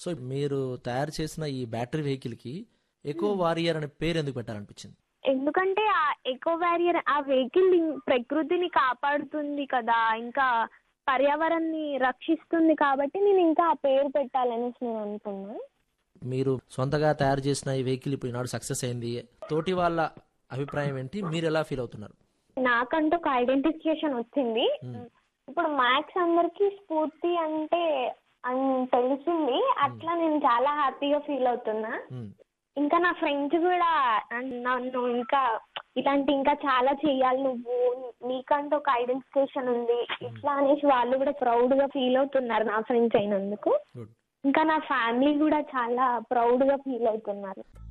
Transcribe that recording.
So మీరు తయారు చేసిన ఈ బ్యాటరీ వెహికల్ కి ఎకో వారియర్ అనే పేరు ఎందుకు పెట్టాలనిపించింది ఎందుకంటే ఆ ఎకో వ్యారియర్ ఆ వెహికల్ ప్రకృతిని కాపాడుతుంది కదా ఇంకా పర్యావరణాన్ని రక్షిస్తుంది కాబట్టి నేను ఇంకా ఆ పేరు పెట్టాలనేసి నేను అనుకున్నా మీరు సొంతగా తయారు చేసిన ఈ వెహికల్ ఇప్పుడు ఈనాడు సక్సెస్ అయింది తోటి వాళ్ళ అభిప్రాయం ఏంటి మీరు ఎలా ఫీల్ అవుతున్నారు నాకంటూ ఒక ఐడెంటిఫికేషన్ వచ్చింది ఇప్పుడు మ్యాథ్స్ అందరికి స్ఫూర్తి అంటే అని తెలిసింది అట్లా నేను చాలా హ్యాపీగా ఫీల్ అవుతున్నా మ్మ్. ఇంకా నా ఫ్రెండ్స్ కూడా నన్ను ఇంకా ఇలాంటి ఇంకా చాలా చెయ్యాలి నువ్వు నీకంటూ ఒక ఐడెంటిఫికేషన్ ఉంది ఇట్లా అనేసి వాళ్ళు కూడా ప్రౌడ్ గా ఫీల్ అవుతున్నారు నా ఫ్రెండ్స్ అయినందుకు గుడ్ ఇంకా నా ఫ్యామిలీ కూడా చాలా ప్రౌడ్ గా ఫీల్ అవుతున్నారు